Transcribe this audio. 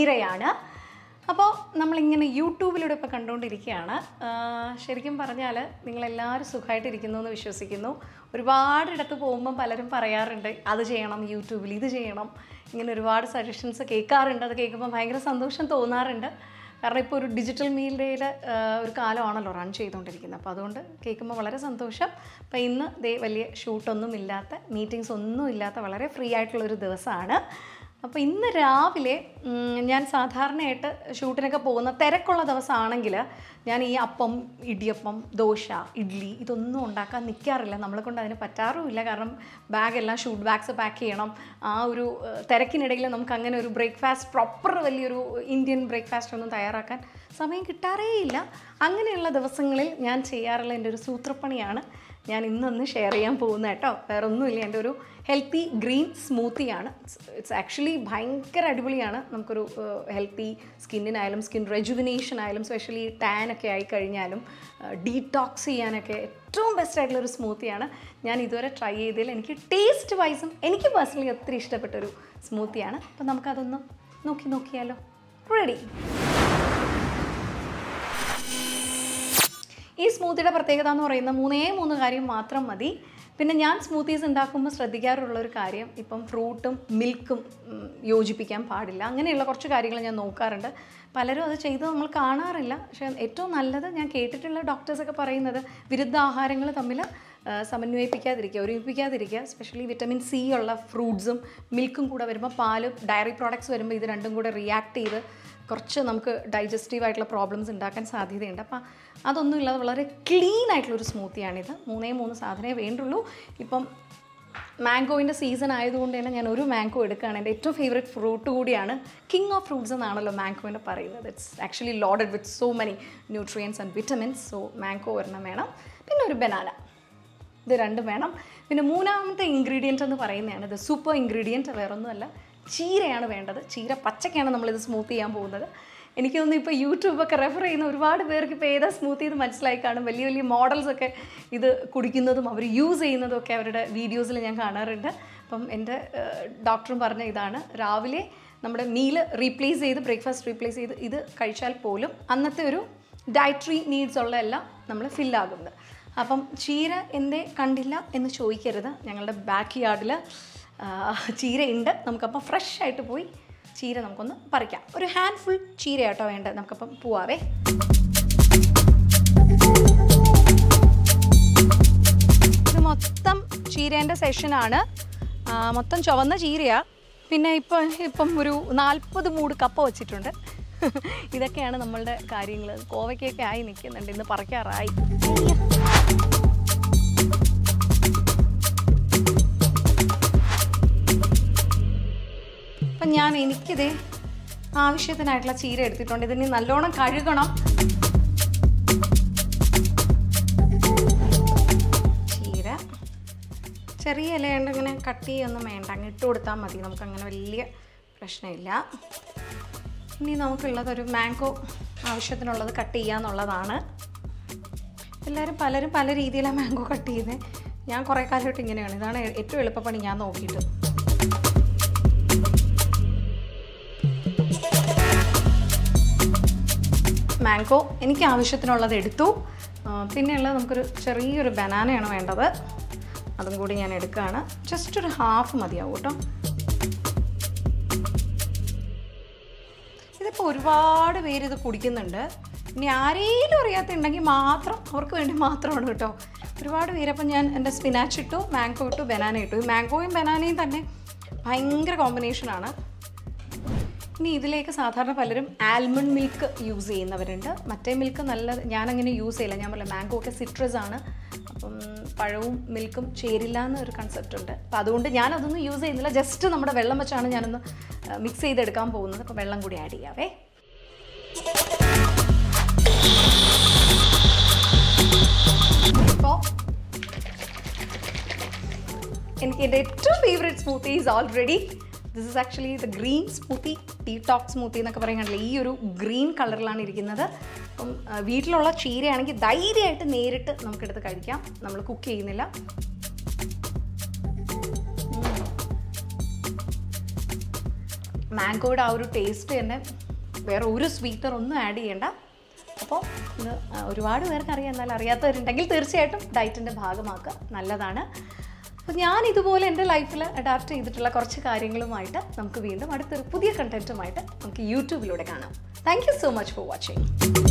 ചീരയാണ് അപ്പോൾ നമ്മളിങ്ങനെ യൂട്യൂബിലൂടെ ഇപ്പോൾ കണ്ടുകൊണ്ടിരിക്കുകയാണ് ആ, ശരിക്കും പറഞ്ഞാൽ നിങ്ങളെല്ലാവരും സുഖമായിട്ടിരിക്കുന്നു എന്ന് വിശ്വസിക്കുന്നു ഒരുപാടിടത്ത് പോകുമ്പം പലരും പറയാറുണ്ട് അത് ചെയ്യണം യൂട്യൂബിൽ ഇത് ചെയ്യണം ഇങ്ങനെ ഒരുപാട് സജഷൻസ് കേൾക്കാറുണ്ട് അത് കേൾക്കുമ്പോൾ ഭയങ്കര സന്തോഷം തോന്നാറുണ്ട് കാരണം ഇപ്പോൾ ഒരു ഡിജിറ്റൽ മീഡിയയിൽ ഒരു കാലമാണല്ലോ റൺ ചെയ്തുകൊണ്ടിരിക്കുന്നത് അപ്പോൾ അതുകൊണ്ട് കേൾക്കുമ്പോൾ വളരെ സന്തോഷം അപ്പോൾ ഇന്ന് ദേ വലിയ ഷൂട്ടൊന്നും ഇല്ലാത്ത മീറ്റിങ്സ് ഒന്നും ഇല്ലാത്ത വളരെ ഫ്രീ ആയിട്ടുള്ളൊരു ദിവസമാണ് അപ്പോൾ ഇന്ന് രാവിലെ ഉം, ഞാൻ സാധാരണയായിട്ട് ഷൂട്ടിനൊക്കെ പോകുന്ന തിരക്കുള്ള ദിവസമാണെങ്കിൽ ഞാൻ ഈ അപ്പം ഇടിയപ്പം ദോശ ഇഡ്ഡലി ഇതൊന്നും ഉണ്ടാക്കാൻ നിൽക്കാറില്ല നമ്മളെ കൊണ്ട് അതിന് പറ്റാറുമില്ല കാരണം ബാഗെല്ലാം ഷൂട്ട് ബാഗ്സ് പാക്ക് ചെയ്യണം ആ ഒരു ഏഹ്, തിരക്കിനിടയിൽ നമുക്ക് അങ്ങനെ ഒരു ബ്രേക്ക്ഫാസ്റ്റ് പ്രോപ്പർ വലിയൊരു ഇന്ത്യൻ ബ്രേക്ക്ഫാസ്റ്റ് ഒന്നും തയ്യാറാക്കാൻ സമയം കിട്ടാറേയില്ല അങ്ങനെയുള്ള ദിവസങ്ങളിൽ ഞാൻ ചെയ്യാറുള്ള എൻ്റെ ഒരു സൂത്രപ്പണിയാണ് ഞാൻ ഇന്നൊന്ന് ഷെയർ ചെയ്യാൻ പോകുന്നത് കേട്ടോ വേറെ ഒന്നുമില്ല എൻ്റെ ഒരു ഹെൽത്തി ഗ്രീൻ സ്മൂത്തിയാണ് ഇറ്റ്സ് ആക്ച്വലി ഭയങ്കര അടിപൊളിയാണ് നമുക്കൊരു ഹെൽത്തി സ്കിന്നിനായാലും സ്കിൻ റെജുവിനേഷൻ ആയാലും സ്പെഷ്യലി ടാൻ ഒക്കെ ആയി കഴിഞ്ഞാലും ഡീടോക്സ് ചെയ്യാനൊക്കെ ഏറ്റവും ബെസ്റ്റ് ആയിട്ടുള്ളൊരു സ്മൂത്തിയാണ് ഞാൻ ഇതുവരെ ട്രൈ ചെയ്തതിൽ എനിക്ക് ടേസ്റ്റ് വൈസും എനിക്ക് പേഴ്സണലി ഒത്തിരി ഇഷ്ടപ്പെട്ടൊരു സ്മൂത്തിയാണ് അപ്പോൾ നമുക്കതൊന്ന് നോക്കി നോക്കിയാലോ റെഡി ഈ സ്മൂത്തിയുടെ പ്രത്യേകത എന്ന് പറയുന്നത് മൂന്നേ മൂന്ന് കാര്യം മാത്രം മതി പിന്നെ ഞാൻ സ്മൂത്തീസ് ഉണ്ടാക്കുമ്പോൾ ശ്രദ്ധിക്കാറുള്ള ഒരു കാര്യം ഇപ്പം ഫ്രൂട്ടും മിൽക്കും ഉം, യോജിപ്പിക്കാൻ പാടില്ല അങ്ങനെയുള്ള കുറച്ച് കാര്യങ്ങൾ ഞാൻ നോക്കാറുണ്ട് പലരും അത് ചെയ്ത് നമ്മൾ കാണാറില്ല പക്ഷേ ഏറ്റവും നല്ലത് ഞാൻ കേട്ടിട്ടുള്ള ഡോക്ടേഴ്സൊക്കെ പറയുന്നത് വിരുദ്ധ ആഹാരങ്ങൾ തമ്മിൽ ആ, സമന്വയിപ്പിക്കാതിരിക്കുക ഒരുമിപ്പിക്കാതിരിക്കുക സ്പെഷ്യലി വിറ്റമിൻ സി ഉള്ള ഫ്രൂട്ട്സും മിൽക്കും കൂടെ വരുമ്പോൾ പാല് ഡയറി പ്രോഡക്ട്സ് വരുമ്പോൾ ഇത് രണ്ടും കൂടെ റിയാക്ട് ചെയ്ത് കുറച്ച് നമുക്ക് ഡൈജസ്റ്റീവ് ആയിട്ടുള്ള പ്രോബ്ലംസ് ഉണ്ടാക്കാൻ സാധ്യതയുണ്ട് അപ്പം അതൊന്നും ഇല്ലാതെ വളരെ ക്ലീൻ ആയിട്ടുള്ളൊരു സ്മൂത്തിയാണിത് മൂന്നേ മൂന്ന് സാധനമേ വേണ്ടുള്ളൂ ഇപ്പം മാംഗോവിൻ്റെ സീസൺ ആയതുകൊണ്ട് തന്നെ ഞാൻ ഒരു മാംഗോ എടുക്കുകയാണ് എൻ്റെ ഏറ്റവും ഫേവറേറ്റ് ഫ്രൂട്ട് കൂടിയാണ് കിങ് ഓഫ് ഫ്രൂട്ട്സ് എന്നാണല്ലോ മാംഗോവിനെ പറയുന്നത് it's actually loaded with so many nutrients and vitamins so mango ഒരെണ്ണം വേണം പിന്നെ ഒരു ബനാന ഇത് രണ്ടും വേണം പിന്നെ മൂന്നാമത്തെ ഇൻഗ്രീഡിയൻറ്റ് എന്ന് പറയുന്നതാണ് ഇത് സൂപ്പർ ഇൻഗ്രീഡിയൻറ്റ് വേറൊന്നുമല്ല ചീരയാണ് വേണ്ടത് ചീര പച്ചക്കാണ് നമ്മളിത് സ്മൂത്ത് ചെയ്യാൻ പോകുന്നത് എനിക്ക് തോന്നുന്നു ഇപ്പോൾ യൂട്യൂബൊക്കെ റെഫർ ചെയ്യുന്ന ഒരുപാട് പേർക്ക് ഇപ്പോൾ ഏതാ സ്മൂത്ത് ചെയ്ത് മനസ്സിലായി കാണും വലിയ വലിയ മോഡൽസൊക്കെ ഇത് കുടിക്കുന്നതും അവർ യൂസ് ചെയ്യുന്നതും ഒക്കെ അവരുടെ വീഡിയോസിൽ ഞാൻ കാണാറുണ്ട് അപ്പം എൻ്റെ ഡോക്ടറും പറഞ്ഞ ഇതാണ് രാവിലെ നമ്മുടെ മീല് റീപ്ലേസ് ചെയ്ത് ബ്രേക്ക്ഫാസ്റ്റ് റീപ്ലേസ് ചെയ്ത് ഇത് കഴിച്ചാൽ പോലും അന്നത്തെ ഒരു ഡയറ്ററി നീഡ്സ് ഉള്ള എല്ലാം നമ്മൾ ഫില്ലാകുന്നത് അപ്പം ചീര എന്തേ കണ്ടില്ല എന്ന് ചോദിക്കരുത് ഞങ്ങളുടെ ബാക്ക് യാർഡിൽ ചീരയുണ്ട് നമുക്കപ്പം ഫ്രഷ് ആയിട്ട് പോയി ചീര നമുക്കൊന്ന് പറിക്കാം ഒരു ഹാൻഡ് ഫുൾ ചീര കേട്ടോ വേണ്ടത് നമുക്കപ്പം പോവാവേ ഇത് മൊത്തം ചീരേൻ്റെ സെഷനാണ് മൊത്തം ചുവന്ന ചീരയാണ് പിന്നെ ഇപ്പം ഇപ്പം ഒരു നാൽപ്പത് മൂട് കപ്പ വച്ചിട്ടുണ്ട് ഇതൊക്കെയാണ് നമ്മളുടെ കാര്യങ്ങൾ കോവയ്ക്കൊക്കെ ആയി നിൽക്കുന്നുണ്ട് ഇന്ന് പറിക്കാറായി അപ്പം ഞാൻ എനിക്കിത് ആവശ്യത്തിനായിട്ടുള്ള ചീര എടുത്തിട്ടുണ്ട് ഇതിന് നല്ലോണം കഴുകണം ചീര ചെറിയ ഇലയുണ്ട് ഇങ്ങനെ കട്ട് ചെയ്യൊന്നും വേണ്ട അങ്ങ് ഇട്ട് കൊടുത്താൽ മതി നമുക്ക് അങ്ങനെ വലിയ പ്രശ്നമില്ല ഇനി നമുക്കുള്ളത് ഒരു മാംഗോ ആവശ്യത്തിനുള്ളത് കട്ട് ചെയ്യാന്നുള്ളതാണ് എല്ലാവരും പലരും പല രീതിയിലാണ് മാംഗോ കട്ട് ചെയ്യുന്നത് ഞാൻ കുറേ കാലമായിട്ട് ഇങ്ങനെയാണ് ഇതാണ് ഏറ്റവും എളുപ്പപ്പണി ഞാൻ നോക്കിയിട്ട് മാംഗോ എനിക്ക് ആവശ്യത്തിനുള്ളത് എടുത്തു ആ, പിന്നെയുള്ളത് നമുക്കൊരു ചെറിയൊരു ബനാനയാണ് വേണ്ടത് അതും കൂടി ഞാൻ എടുക്കുകയാണ് ജസ്റ്റ് ഒരു ഹാഫ് മതിയാവും കേട്ടോ ഇതിപ്പോൾ ഒരുപാട് പേര് ഇത് കുടിക്കുന്നുണ്ട് ഇനി ആരെങ്കിലും അറിയാത്തുണ്ടെങ്കിൽ മാത്രം അവർക്ക് വേണ്ടി മാത്രമാണ് കേട്ടോ ഒരുപാട് പേര് അപ്പം ഞാൻ എൻ്റെ സ്പിനാച്ച് ഇട്ടു മാംഗോ ഇട്ടു ബനാന ഇട്ടു ഈ മാംഗോയും ബനാനയും തന്നെ ഭയങ്കര കോമ്പിനേഷനാണ് ഇനി ഇതിലേക്ക് സാധാരണ പലരും ആൽമണ്ട് മിൽക്ക് യൂസ് ചെയ്യുന്നവരുണ്ട് മറ്റേ മിൽക്ക് നല്ലത് ഞാനങ്ങനെ യൂസ് ചെയ്യില്ല ഞാൻ പറയാം മാംഗോ ഒക്കെ സിട്രസ് ആണ് അപ്പം പഴവും മിൽക്കും ചേരില്ല എന്നൊരു കൺസെപ്റ്റ് ഉണ്ട് അപ്പം അതുകൊണ്ട് ഞാൻ അതൊന്നും യൂസ് ചെയ്യുന്നില്ല ജസ്റ്റ് നമ്മുടെ വെള്ളം വെച്ചാണ് ഞാനൊന്ന് മിക്സ് ചെയ്തെടുക്കാൻ പോകുന്നത് അപ്പോൾ വെള്ളം കൂടി ആഡ് ചെയ്യാവേ ഇപ്പോൾ എനിക്ക് എൻ്റെ ഏറ്റവും favourite smoothie is already this is actually the green smoothie talk smoothie എന്നൊക്കെ പറയുകയാണല്ലോ ഈ ഒരു ഗ്രീൻ കളറിലാണ് ഇരിക്കുന്നത് അപ്പം ആ, വീട്ടിലുള്ള ചീരയാണെങ്കിൽ ധൈര്യമായിട്ട് നേരിട്ട് നമുക്കെടുത്ത് കഴിക്കാം നമ്മൾ കുക്ക് ചെയ്യുന്നില്ല മാംഗോയുടെ ആ ഒരു ടേസ്റ്റ് തന്നെ വേറെ ഒരു സ്വീറ്റർ ഒന്നും ആഡ് ചെയ്യേണ്ട അപ്പോൾ ഇത് ആ, ഒരുപാട് പേർക്ക് അറിയാം എന്നാൽ അറിയാത്തവരുണ്ടെങ്കിൽ തീർച്ചയായിട്ടും ഡയറ്റിൻ്റെ ഭാഗമാക്കുക നല്ലതാണ് അപ്പോൾ ഞാൻ ഇതുപോലെ എൻ്റെ ലൈഫിൽ അഡാപ്റ്റ് ചെയ്തിട്ടുള്ള കുറച്ച് കാര്യങ്ങളുമായിട്ട് നമുക്ക് വീണ്ടും അടുത്തൊരു പുതിയ കണ്ടൻറ്റുമായിട്ട് നമുക്ക് യൂട്യൂബിലൂടെ കാണാം thank you so much for watching